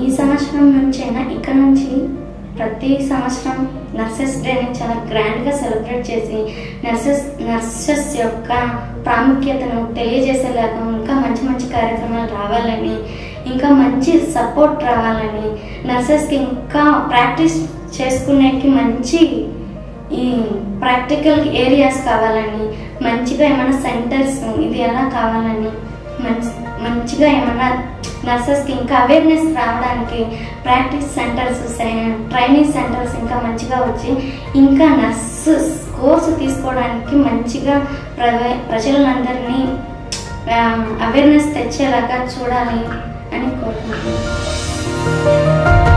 ఈ సంవత్సరం నుంచి అయినా ఇక్కడ నుంచి ప్రతి సంవత్సరం నర్సెస్ డేని చాలా గ్రాండ్గా సెలబ్రేట్ చేసి నర్సెస్ నర్సెస్ యొక్క ప్రాముఖ్యతను తెలియజేసేలాగా ఇంకా మంచి మంచి కార్యక్రమాలు రావాలని ఇంకా మంచి సపోర్ట్ రావాలని నర్సెస్కి ఇంకా ప్రాక్టీస్ చేసుకునేకి మంచి ఈ ప్రాక్టికల్ ఏరియాస్ కావాలని మంచిగా ఏమైనా సెంటర్స్ ఇది ఎలా కావాలని మంచి మంచిగా ఏమైనా నర్సెస్కి ఇంకా అవేర్నెస్ రావడానికి ప్రాక్టీస్ సెంటర్స్ ట్రైనింగ్ సెంటర్స్ ఇంకా మంచిగా వచ్చి ఇంకా నర్సెస్ కోర్సు తీసుకోవడానికి మంచిగా ప్రజ ప్రజలందరినీ అవేర్నెస్ తెచ్చేలాగా చూడాలి అని కోరుకుంటున్నాను